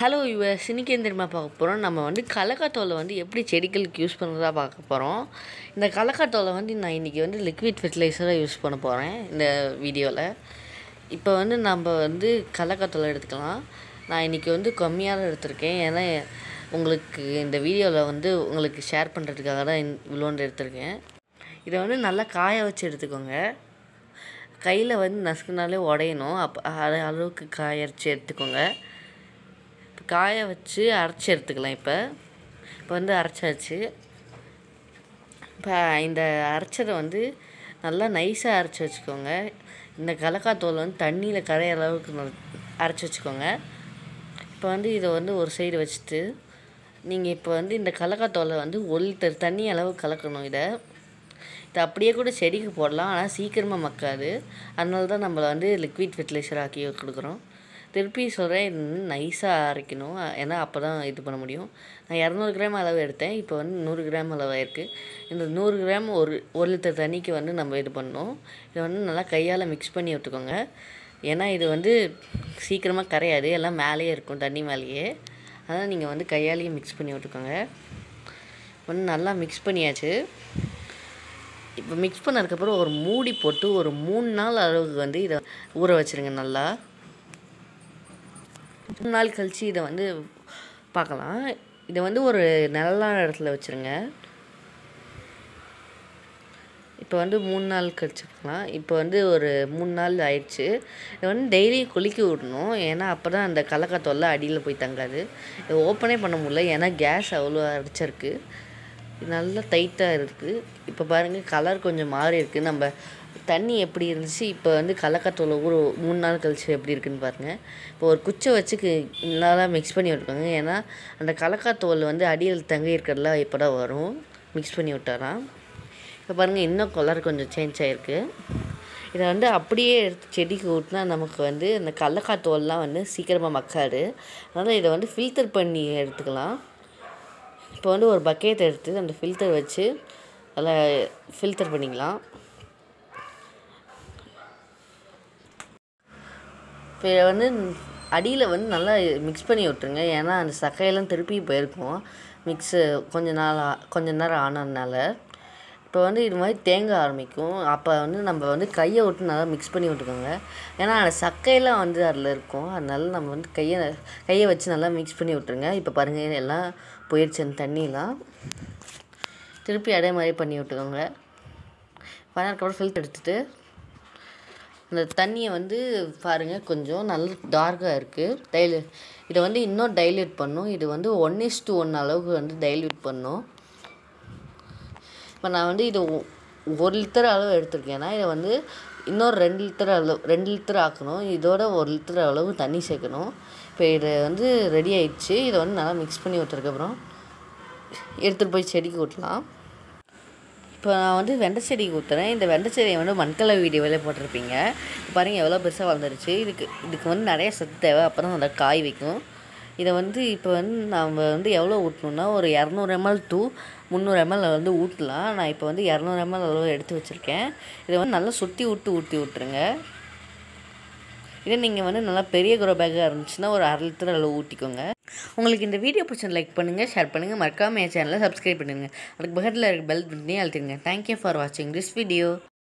hello இவ சினிக்கேந்திரமா பார்க்க போகிறோம் நம்ம வந்து கலக்காத்தோலை வந்து எப்படி செடிகளுக்கு யூஸ் பண்ணுறதா பார்க்க போகிறோம் இந்த கலக்காத்தோலை வந்து நான் இன்றைக்கி வந்து லிக்விட் ஃபெர்டிலைசராக யூஸ் பண்ண போகிறேன் இந்த வீடியோவில் இப்போ வந்து நம்ம வந்து கலக்காத்தோலை எடுத்துக்கலாம் நான் இன்றைக்கி வந்து கம்மியாக எடுத்திருக்கேன் ஏன்னா உங்களுக்கு இந்த வீடியோவில் வந்து உங்களுக்கு ஷேர் பண்ணுறதுக்காக தான் இவ்வளோண்டு எடுத்திருக்கேன் இதை வந்து நல்லா காய வச்சு எடுத்துக்கோங்க கையில் வந்து நசுக்குனாலே உடையணும் அப்போ அது அளவுக்கு காய வச்சு எடுத்துக்கோங்க இப்போ காய வச்சு அரைச்சி எடுத்துக்கலாம் இப்போ இப்போ வந்து அரைச்சாச்சு இப்போ இந்த அரைச்சதை வந்து நல்லா நைஸாக அரைச்சி வச்சுக்கோங்க இந்த கலக்காத்தோல் வந்து தண்ணியில் கரைய அளவுக்கு நல் அரைச்சி வச்சுக்கோங்க இப்போ வந்து இதை வந்து ஒரு சைடு வச்சுட்டு நீங்கள் இப்போ வந்து இந்த கலக்காத்தோலை வந்து ஒரு லிட்டர் தண்ணி அளவு கலக்கணும் இதை இது அப்படியே கூட செடிக்கு போடலாம் ஆனால் சீக்கிரமாக மக்காது அதனால தான் நம்மளை வந்து லிக்விட் ஃபெர்டிலைசர் ஆக்கி கொடுக்குறோம் திருப்பி சொல்கிறேன் இது வந்து நைஸாக அரைக்கணும் ஏன்னா அப்போ தான் இது பண்ண முடியும் நான் இரநூறு கிராம் அளவு எடுத்தேன் இப்போ வந்து நூறு கிராம் அளவாக இருக்குது இந்த நூறு கிராம் ஒரு ஒரு லிட்டர் தண்ணிக்கு வந்து நம்ம இது பண்ணணும் இதை வந்து நல்லா கையால் மிக்ஸ் பண்ணி விட்டுக்கோங்க ஏன்னா இது வந்து சீக்கிரமாக கரையாது எல்லாம் மேலேயே இருக்கும் தண்ணி மேலேயே அதனால் நீங்கள் வந்து கையாலேயே மிக்ஸ் பண்ணி விட்டுக்கோங்க வந்து நல்லா மிக்ஸ் பண்ணியாச்சு இப்போ மிக்ஸ் பண்ணதுக்கப்புறம் ஒரு மூடி போட்டு ஒரு மூணு நாள் அளவுக்கு வந்து இதை ஊற வச்சுருங்க நல்லா மூணு நாள் கழித்து இதை வந்து பார்க்கலாம் இதை வந்து ஒரு நிழலான இடத்துல வச்சுருங்க இப்போ வந்து மூணு நாள் கழிச்சு பார்க்கலாம் இப்போ வந்து ஒரு மூணு நாள் ஆயிடுச்சு இதை வந்து டெய்லியும் குளிக்க விடணும் ஏன்னா அப்போ தான் அந்த கலக்காத்தொல்லை அடியில் போய் தங்காது இதை ஓப்பனே பண்ண முடியல ஏன்னா கேஸ் அவ்வளோ அடிச்சிருக்கு நல்லா டைட்டாக இருக்குது இப்போ பாருங்கள் கலர் கொஞ்சம் மாறி இருக்குது நம்ம தண்ணி எப்படி இருந்துச்சு இப்போ வந்து கலக்காத்தோலை ஒரு மூணு நாள் கழிச்சு எப்படி இருக்குன்னு பாருங்கள் இப்போ ஒரு குச்சை வச்சு நல்லா மிக்ஸ் பண்ணி விட்டுக்கோங்க ஏன்னா அந்த கலக்காத்தோல் வந்து அடியில் தங்கி இருக்கிறதுலாம் இப்போ தான் வரும் மிக்ஸ் பண்ணி விட்டாராம் இப்போ பாருங்கள் இன்னும் கலர் கொஞ்சம் சேஞ்ச் ஆகிருக்கு இதை வந்து அப்படியே எடுத்து செடிக்கு ஊட்டினா நமக்கு வந்து அந்த கடலக்காத்தோல்லாம் வந்து சீக்கிரமாக மக்காது அதனால் இதை வந்து ஃபில்டர் பண்ணி எடுத்துக்கலாம் இப்போ வந்து ஒரு பக்கெட் எடுத்து அந்த ஃபில்டர் வச்சு அதில் ஃபில்டர் பண்ணிக்கலாம் இப்போ இதை வந்து அடியில் வந்து நல்லா மிக்ஸ் பண்ணி விட்ருங்க ஏன்னா அந்த சக்கையெல்லாம் திருப்பி போயிருக்கும் மிக்ஸு கொஞ்ச நாள் கொஞ்ச நேரம் ஆனதுனால இப்போ வந்து இது மாதிரி தேங்க ஆரம்பிக்கும் அப்போ வந்து நம்ம வந்து கையை விட்டு நல்லா மிக்ஸ் பண்ணி விட்டுக்கோங்க ஏன்னா அந்த சக்கையெல்லாம் வந்து அதில் இருக்கும் அதனால நம்ம வந்து கையை கையை வச்சு நல்லா மிக்ஸ் பண்ணி விட்ருங்க இப்போ பாருங்கள் எல்லாம் போயிடுச்சு அந்த தண்ணியெலாம் திருப்பி அதே மாதிரி பண்ணி விட்டுக்கோங்க பண்ணதுக்கப்புறம் ஃபில்டர் எடுத்துகிட்டு அந்த தண்ணியை வந்து பாருங்கள் கொஞ்சம் நல்ல டார்க்காக இருக்குது டைலு இதை வந்து இன்னும் டைல்யூட் பண்ணும் இது வந்து ஒன் இஸ் டூ ஒன் அளவுக்கு வந்து டைல்யூட் பண்ணும் இப்போ நான் வந்து இது ஒரு லிட்டர் அளவு எடுத்திருக்கேன்னா இதை வந்து இன்னொரு ரெண்டு லிட்டர் அளவு ரெண்டு லிட்டர் ஆக்கணும் இதோட ஒரு லிட்டர் அளவு தண்ணி சேர்க்கணும் இப்போ இது வந்து ரெடி ஆயிடுச்சு இதை வந்து நல்லா மிக்ஸ் பண்ணி விட்டதுக்கப்புறம் எடுத்துகிட்டு போய் செடிக்கு ஊட்டலாம் இப்போ நான் வந்து வெண்டை செடிக்கு ஊற்றுறேன் இந்த வெண்டை செடியை வந்து மண்கலை வீடியோவிலே போட்டிருப்பீங்க பாருங்கள் எவ்வளோ பெருசாக வளர்ந்துருச்சு இதுக்கு இதுக்கு வந்து நிறைய சத்து தேவை அப்போ தான் நல்லா காய் வைக்கும் இதை வந்து இப்போ வந்து நம்ம வந்து எவ்வளோ ஊட்டணுன்னா ஒரு இரநூறு எம்எல் டூ முந்நூறு எம்எல் வந்து ஊட்டலாம் நான் இப்போ வந்து இரநூறு எம்எல் அளவு எடுத்து வச்சுருக்கேன் இதை வந்து நல்லா சுற்றி விட்டு ஊற்றி விட்ருங்க இதே நீங்கள் வந்து நல்லா பெரிய குரோ பேக்காக இருந்துச்சுன்னா ஒரு அரை லிட்டர் அளவு ஊற்றிக்கோங்க உங்களுக்கு இந்த வீடியோ பிடிச்ச லைக் பண்ணுங்கள் ஷேர் பண்ணுங்கள் மறக்காமல் என் சேனலை சப்ஸ்கிரைப் பண்ணுங்கள் அதுக்கு பக்கத்தில் இருக்க பெல் பண்ணி அழுத்திடுங்க தேங்க்யூ ஃபார் வாட்சிங் திஸ் வீடியோ